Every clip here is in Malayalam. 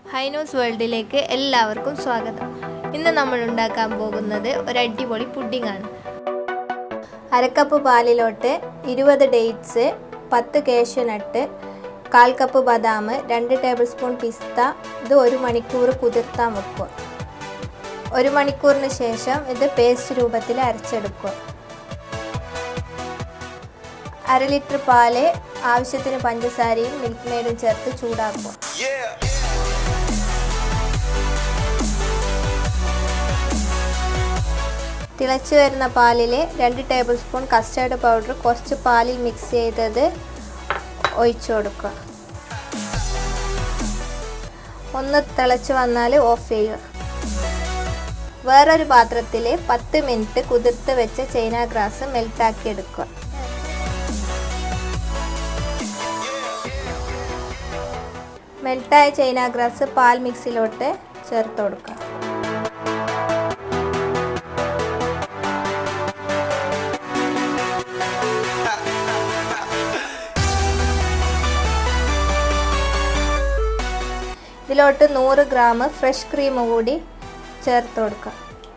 ഹൈനോസ് വേൾഡിലേക്ക് എല്ലാവർക്കും സ്വാഗതം ഇന്ന് നമ്മൾ ഉണ്ടാക്കാൻ പോകുന്നത് ഒരു അടിപൊളി പുഡിംഗ് ആണ് അരക്കപ്പ് പാലിലോട്ട് ഇരുപത് ഡേറ്റ്സ് പത്ത് കേശുനട്ട് കാൽ കപ്പ് ബദാം രണ്ട് ടേബിൾ സ്പൂൺ പിസ്ത ഇത് ഒരു മണിക്കൂർ കുതിർത്താൻ വെക്കുക ഒരു മണിക്കൂറിന് ശേഷം ഇത് പേസ്റ്റ് രൂപത്തിൽ അരച്ചെടുക്കുക അര ലിറ്റർ പാല് ആവശ്യത്തിന് പഞ്ചസാരയും മിൽക്ക് മെയ്ഡും ചേർത്ത് ചൂടാക്കുക തിളച്ചു വരുന്ന പാലിൽ രണ്ട് ടേബിൾ സ്പൂൺ കസ്റ്റേർഡ് പൗഡർ കുറച്ച് പാലിൽ മിക്സ് ചെയ്തത് ഒഴിച്ചു കൊടുക്കുക ഒന്ന് തിളച്ച് വന്നാൽ ഓഫ് ചെയ്യുക വേറൊരു പാത്രത്തിൽ പത്ത് മിനിറ്റ് കുതിർത്ത് വെച്ച ചൈന ഗ്രാസ് മെൽറ്റാക്കി എടുക്കുക മെൽട്ടായ ചൈന ഗ്രാസ് പാൽ മിക്സിലോട്ട് ചേർത്ത് കൊടുക്കുക ഇതിലോട്ട് നൂറ് ഗ്രാം ഫ്രഷ് ക്രീം കൂടി ചേർത്ത് കൊടുക്കുക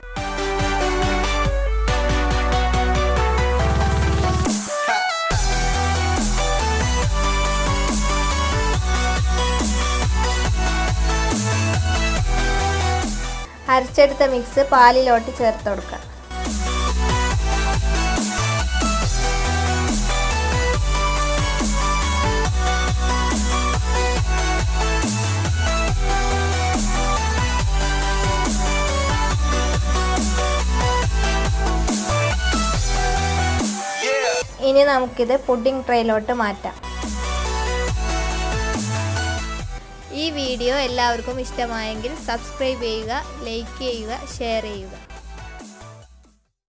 അരച്ചെടുത്ത മിക്സ് പാലിലോട്ട് ചേർത്ത് കൊടുക്കുക ഇനി നമുക്കിത് പുഡിംഗ് ട്രേയിലോട്ട് മാറ്റാം ഈ വീഡിയോ എല്ലാവർക്കും ഇഷ്ടമായെങ്കിൽ സബ്സ്ക്രൈബ് ചെയ്യുക ലൈക്ക് ചെയ്യുക ഷെയർ ചെയ്യുക